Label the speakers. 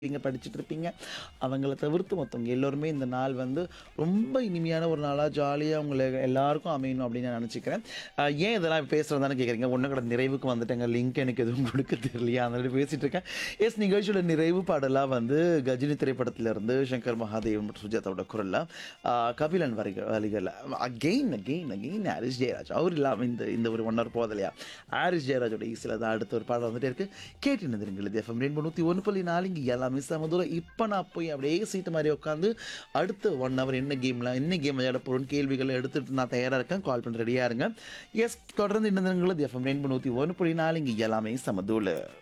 Speaker 1: நீங்க படிச்சுட்டு இருப்பீங்க. அவங்கள தவிர்த்து மத்தவங்க எல்லோருமே இந்த நாள் வந்து ரொம்ப இனிமையான ஒரு நாளா, ஜாலியா உங்கள எல்லாருக்கும் அமையணும் அப்படின்னு நான் நெனச்சுக்கிறேன். அ ஏன் இதெல்லாம் பேசுறேன் கேட்குறீங்க. ஒண்ணும் கூட நிறைவுக்கு வந்துட்டேங்க. லிங்க் எனக்கு எதுவும் குடுக்க தெரியலையா? அதனால பேசிட்டு இருக்கேன். எஸ் நிகழ்ச்சியோட நிறைவு பாடலா வந்து கஜினி திரைப்படத்திலிருந்து சங்கர் மகாதேவன் மற்றும் சுஜாதாவோட குரல்ல அ கபிலன் வரிகள் வரிகள்ல again again again Harris Jayaraj. அவர் இல்லாம இந்த இந்த ஒரு 1 ஹவர் போதலையா? ஹாரிஸ் ஜெயராஜோட இசையில தான் அடுத்த ஒரு பாடல் வந்துட்டே இருக்கு. கேட்டு நிந்திருங்கள். இது எஃப்எம் ரெயின்போ 101.4 இங்க எல்லாமே சமதூரம். இப்ப நான் போய் அப்படியே சீட்டு மாரி உட்காந்து அடுத்த 1 ஹவர் என்ன கேம்ல என்ன கேம் விளையாட போறோம்னு கேள்விகள எடுத்துட்டு நான் தயாரா இருக்கேன். கால் பண்ண ரெடியா இருங்க. எஸ் தொடர்ந்து இணைந்திருங்கள். இது எஃப்எம் ரெயின்போ 101.4 இங்க எல்லாமே சமதூள.